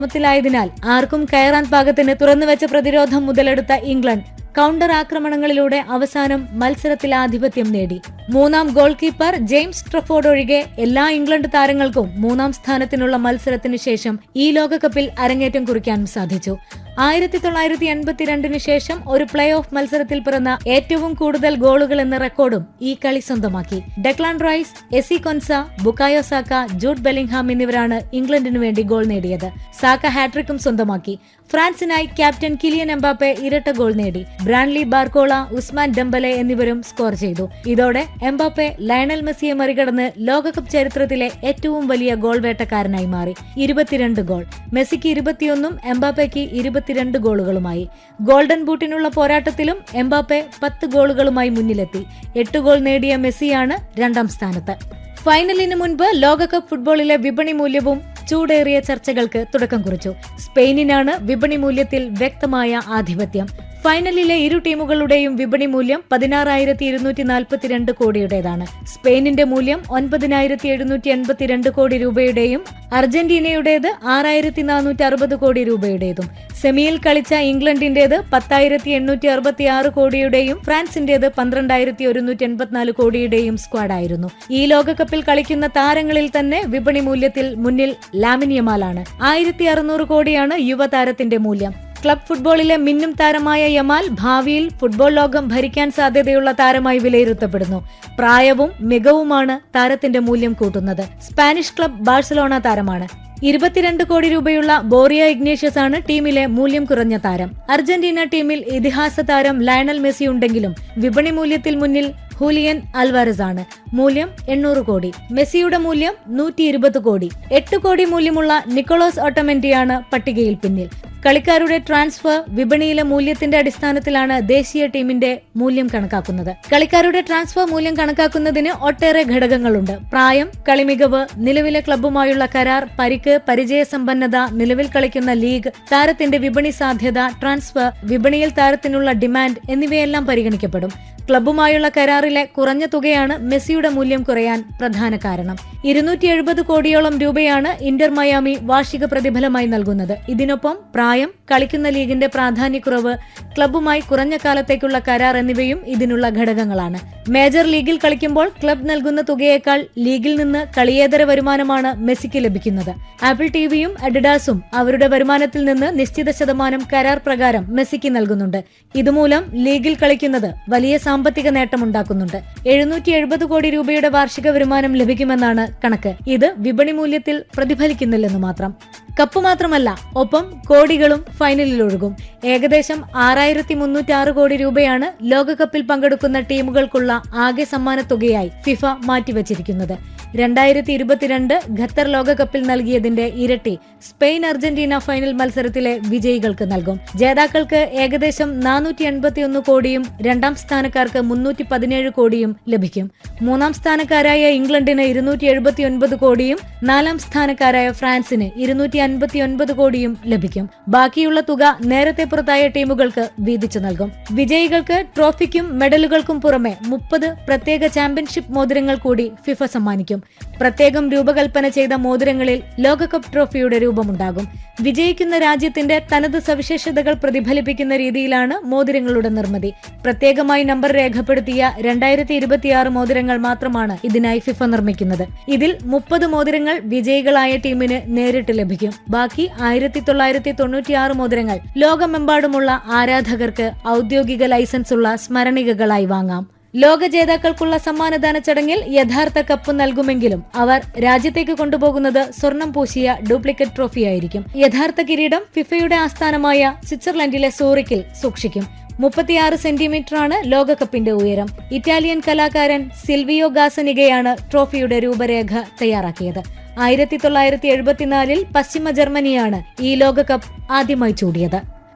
ത്തിലായതിനാൽ ആർക്കും കയറാൻ പാകത്തിന് തുറന്നുവെച്ച പ്രതിരോധം മുതലെടുത്ത ഇംഗ്ലണ്ട് കൗണ്ടർ ആക്രമണങ്ങളിലൂടെ അവസാനം മത്സരത്തിൽ ആധിപത്യം നേടി മൂന്നാം ഗോൾ കീപ്പർ ജെയിംസ് ട്രഫോർഡ് ഒഴികെ എല്ലാ ഇംഗ്ലണ്ട് താരങ്ങൾക്കും മൂന്നാം സ്ഥാനത്തിനുള്ള മത്സരത്തിന് ശേഷം ഈ ലോകകപ്പിൽ അരങ്ങേറ്റം കുറിക്കാൻ സാധിച്ചു ആയിരത്തി തൊള്ളായിരത്തി എൺപത്തിരണ്ടിന് ശേഷം ഒരു പ്ലേ ഓഫ് മത്സരത്തിൽ പിറന്ന ഏറ്റവും കൂടുതൽ ഗോളുകൾ എന്ന റെക്കോർഡും ഈ കളി സ്വന്തമാക്കി Declan Rice Eze Konsa Bukayo Saka Jude Bellingham എന്നിവരാണ് ഇംഗ്ലണ്ടിനു വേണ്ടി ഗോൾ നേടിയത് സാക്ക ഹാട്രിക്കും സ്വന്തമാക്കി ഫ്രാൻസിനായി ക്യാപ്റ്റൻ കിലിയൻ എംബാപ്പെ ഇരട്ട ഗോൾ നേടി ബ്രാൻലി ബാർക്കോള ഉസ്മാൻ ഡംബലെ എന്നിവരും സ്കോർ ചെയ്തു ഇതോടെ എംബാപ്പെ ലയണൽ മെസ്സിയെ മറികടന്ന് ലോകകപ്പ് ചരിത്രത്തിലെ ഏറ്റവും വലിയ ഗോൾ വേട്ടക്കാരനായി മാറി ഇരുപത്തിരണ്ട് ഗോൾ മെസ്സിക്ക് ഇരുപത്തിയൊന്നും എംബാപ്പയ്ക്ക് ഇരുപത്തിരണ്ട് ഗോളുകളുമായി ഗോൾഡൻ ബൂട്ടിനുള്ള പോരാട്ടത്തിലും എംബാപ്പെ പത്ത് ഗോളുകളുമായി മുന്നിലെത്തി എട്ട് ഗോൾ നേടിയ മെസ്സിയാണ് രണ്ടാം സ്ഥാനത്ത് ഫൈനലിന് മുൻപ് ലോകകപ്പ് ഫുട്ബോളിലെ വിപണി മൂല്യവും ചൂടേറിയ ചർച്ചകൾക്ക് തുടക്കം കുറിച്ചു സ്പെയിനിനാണ് വിപണി മൂല്യത്തിൽ വ്യക്തമായ ആധിപത്യം ഫൈനലിലെ ഇരു ടീമുകളുടെയും വിപണി മൂല്യം പതിനാറായിരത്തി ഇരുന്നൂറ്റി നാൽപ്പത്തിരണ്ട് കോടിയുടേതാണ് സ്പെയിനിന്റെ മൂല്യം ഒൻപതിനായിരത്തി എഴുന്നൂറ്റി എൺപത്തിരണ്ട് കോടി രൂപയുടെയും അർജന്റീനയുടേത് ആറായിരത്തി നാനൂറ്റി അറുപത് കോടി രൂപയുടേതും സെമിയിൽ കളിച്ച ഇംഗ്ലണ്ടിന്റേത് പത്തായിരത്തി എണ്ണൂറ്റി അറുപത്തി ആറ് കോടിയുടെയും ഫ്രാൻസിന്റേത് പന്ത്രണ്ടായിരത്തി ഒരുന്നൂറ്റി എൺപത്തിനാല് കോടിയുടെയും സ്ക്വാഡായിരുന്നു ഈ ലോകകപ്പിൽ കളിക്കുന്ന താരങ്ങളിൽ തന്നെ വിപണി മൂല്യത്തിൽ മുന്നിൽ ലാമിനിയമാലാണ് ആയിരത്തി അറുന്നൂറ് കോടിയാണ് യുവതാരത്തിന്റെ മൂല്യം ക്ലബ് ഫുട്ബോളിലെ മിന്നും താരമായ യമാൽ ഭാവിയിൽ ഫുട്ബോൾ ലോകം ഭരിക്കാൻ സാധ്യതയുള്ള താരമായി വിലയിരുത്തപ്പെടുന്നു പ്രായവും മികവുമാണ് താരത്തിന്റെ മൂല്യം കൂട്ടുന്നത് സ്പാനിഷ് ക്ലബ് ബാഴ്സലോണ താരമാണ് ഇരുപത്തിരണ്ട് കോടി രൂപയുള്ള ബോറിയ ഇഗ്നേഷ്യസ് ആണ് ടീമിലെ മൂല്യം കുറഞ്ഞ താരം അർജന്റീന ടീമിൽ ഇതിഹാസ താരം ലയണൽ മെസ്സി ഉണ്ടെങ്കിലും വിപണി മൂല്യത്തിൽ മുന്നിൽ ഹൂലിയൻ അൽവാരസ് ആണ് മൂല്യം എണ്ണൂറ് കോടി മെസ്സിയുടെ മൂല്യം നൂറ്റി ഇരുപത് കോടി എട്ട് കോടി മൂല്യമുള്ള നിക്കോളോസ് ഓട്ടമെന്റിയാണ് പട്ടികയിൽ പിന്നിൽ കളിക്കാരുടെ ട്രാൻസ്ഫർ വിപണിയിലെ മൂല്യത്തിന്റെ അടിസ്ഥാനത്തിലാണ് ദേശീയ ടീമിന്റെ മൂല്യം കണക്കാക്കുന്നത് കളിക്കാരുടെ ട്രാൻസ്ഫർ മൂല്യം കണക്കാക്കുന്നതിന് ഒട്ടേറെ ഘടകങ്ങളുണ്ട് പ്രായം കളിമികവ് നിലവിലെ ക്ലബ്ബുമായുള്ള കരാർ പരിക്ക് പരിചയസമ്പന്നത നിലവിൽ കളിക്കുന്ന ലീഗ് താരത്തിന്റെ വിപണി സാധ്യത ട്രാൻസ്ഫർ വിപണിയിൽ താരത്തിനുള്ള ഡിമാൻഡ് എന്നിവയെല്ലാം പരിഗണിക്കപ്പെടും ക്ലബ്ബുമായുള്ള കരാറിലെ കുറഞ്ഞ തുകയാണ് മെസ്സിയുടെ മൂല്യം കുറയാൻ പ്രധാന കാരണം ഇരുന്നൂറ്റി എഴുപത് കോടിയോളം രൂപയാണ് ഇന്റർ മയാമി വാർഷിക പ്രതിഫലമായി നൽകുന്നത് ഇതിനൊപ്പം പ്രായം കളിക്കുന്ന ലീഗിന്റെ പ്രാധാന്യക്കുറവ് ക്ലബ്ബുമായി കുറഞ്ഞ കാലത്തേക്കുള്ള കരാർ എന്നിവയും ഇതിനുള്ള ഘടകങ്ങളാണ് മേജർ ലീഗിൽ കളിക്കുമ്പോൾ ക്ലബ് നൽകുന്ന തുകയേക്കാൾ ലീഗിൽ നിന്ന് കളിയേതര വരുമാനമാണ് മെസ്സിക്ക് ലഭിക്കുന്നത് ആപ്പിൾ ടിവിയും അഡിഡാസും അവരുടെ വരുമാനത്തിൽ നിന്ന് നിശ്ചിത ശതമാനം കരാർ പ്രകാരം മെസ്സിക്ക് നൽകുന്നുണ്ട് ഇതുമൂലം ലീഗിൽ കളിക്കുന്നത് വലിയ സാമ്പത്തിക നേട്ടമുണ്ടാക്കുന്നുണ്ട് എഴുന്നൂറ്റി എഴുപത് കോടി രൂപയുടെ വാർഷിക വരുമാനം ലഭിക്കുമെന്നാണ് കണക്ക് ഇത് വിപണി മൂല്യത്തിൽ പ്രതിഫലിക്കുന്നില്ലെന്ന് മാത്രം കപ്പ് മാത്രമല്ല ഒപ്പം കോടികളും ഫൈനലിൽ ഒഴുകും ഏകദേശം ആറായിരത്തി മുന്നൂറ്റി ആറ് കോടി രൂപയാണ് ലോകകപ്പിൽ പങ്കെടുക്കുന്ന ടീമുകൾക്കുള്ള ആകെ സമ്മാനത്തുകയായി ഫിഫ മാറ്റിവച്ചിരിക്കുന്നത് രണ്ടായിരത്തി ഇരുപത്തിരണ്ട് ഖത്തർ ലോകകപ്പിൽ നൽകിയതിന്റെ ഇരട്ടി സ്പെയിൻ അർജന്റീന ഫൈനൽ മത്സരത്തിലെ വിജയികൾക്ക് നൽകും ജേതാക്കൾക്ക് ഏകദേശം നാനൂറ്റി എൺപത്തിയൊന്ന് കോടിയും രണ്ടാം സ്ഥാനക്കാർക്ക് മുന്നൂറ്റി പതിനേഴ് കോടിയും ലഭിക്കും മൂന്നാം സ്ഥാനക്കാരായ ഇംഗ്ലണ്ടിന് ഇരുന്നൂറ്റി എഴുപത്തി ഒൻപത് കോടിയും നാലാം സ്ഥാനക്കാരായ ഫ്രാൻസിന് ഇരുന്നൂറ്റി അൻപത്തി ഒൻപത് കോടിയും ലഭിക്കും ബാക്കിയുള്ള തുക നേരത്തെ പുറത്തായ ടീമുകൾക്ക് വീതിച്ചു നൽകും വിജയികൾക്ക് ട്രോഫിക്കും മെഡലുകൾക്കും പുറമെ മുപ്പത് പ്രത്യേക ചാമ്പ്യൻഷിപ്പ് മോതിരങ്ങൾ കൂടി ഫിഫ സമ്മാനിക്കും പ്രത്യേകം രൂപകൽപ്പന ചെയ്ത മോതിരങ്ങളിൽ ലോകകപ്പ് ട്രോഫിയുടെ രൂപമുണ്ടാകും വിജയിക്കുന്ന രാജ്യത്തിന്റെ തനത് സവിശേഷതകൾ പ്രതിഫലിപ്പിക്കുന്ന രീതിയിലാണ് മോതിരങ്ങളുടെ നിർമ്മിതി പ്രത്യേകമായി നമ്പർ രേഖപ്പെടുത്തിയ രണ്ടായിരത്തി ഇരുപത്തിയാറ് മോതിരങ്ങൾ മാത്രമാണ് ഇതിനായി ഫിഫ നിർമ്മിക്കുന്നത് ഇതിൽ മുപ്പത് മോതിരങ്ങൾ വിജയികളായ ടീമിന് നേരിട്ട് ലഭിക്കും ബാക്കി ആയിരത്തി തൊള്ളായിരത്തി തൊണ്ണൂറ്റിയാറ് മോതിരങ്ങൾ ലോകമെമ്പാടുമുള്ള ആരാധകർക്ക് ഔദ്യോഗിക ലൈസൻസ് ഉള്ള സ്മരണികകളായി വാങ്ങാം ലോക ജേതാക്കൾക്കുള്ള സമ്മാനദാന ചടങ്ങിൽ യഥാർത്ഥ കപ്പ് നൽകുമെങ്കിലും അവർ രാജ്യത്തേക്ക് കൊണ്ടുപോകുന്നത് സ്വർണം പൂശിയ ഡ്യൂപ്ലിക്കേറ്റ് ട്രോഫിയായിരിക്കും യഥാർത്ഥ കിരീടം ഫിഫയുടെ ആസ്ഥാനമായ സ്വിറ്റ്സർലൻഡിലെ സൂറിക്കിൽ സൂക്ഷിക്കും മുപ്പത്തിയാറ് സെന്റിമീറ്ററാണ് ലോകകപ്പിന്റെ ഉയരം ഇറ്റാലിയൻ കലാകാരൻ സിൽവിയോ ഗാസനികയാണ് ട്രോഫിയുടെ രൂപരേഖ തയ്യാറാക്കിയത് ആയിരത്തി തൊള്ളായിരത്തി എഴുപത്തിനാലിൽ പശ്ചിമ ജർമ്മനിയാണ് ഈ ലോകകപ്പ് ആദ്യമായി ചൂടിയത്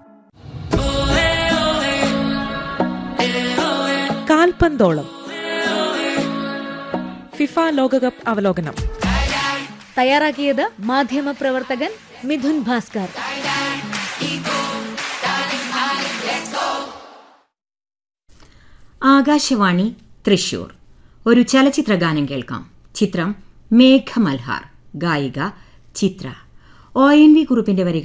കാൽപന്തോളം ഫിഫ ലോകകപ്പ് അവലോകനം തയ്യാറാക്കിയത് മാധ്യമ പ്രവർത്തകൻ മിഥുൻ ഭാസ്കർ ആകാശവാണി തൃശൂർ ഒരു ചലച്ചിത്ര ഗാനം കേൾക്കാം ചിത്രം മേഘമൽഹാർ ഗായിക ചിത്ര ഒ എൻ വി കുറുപ്പിന്റെ വരികൾ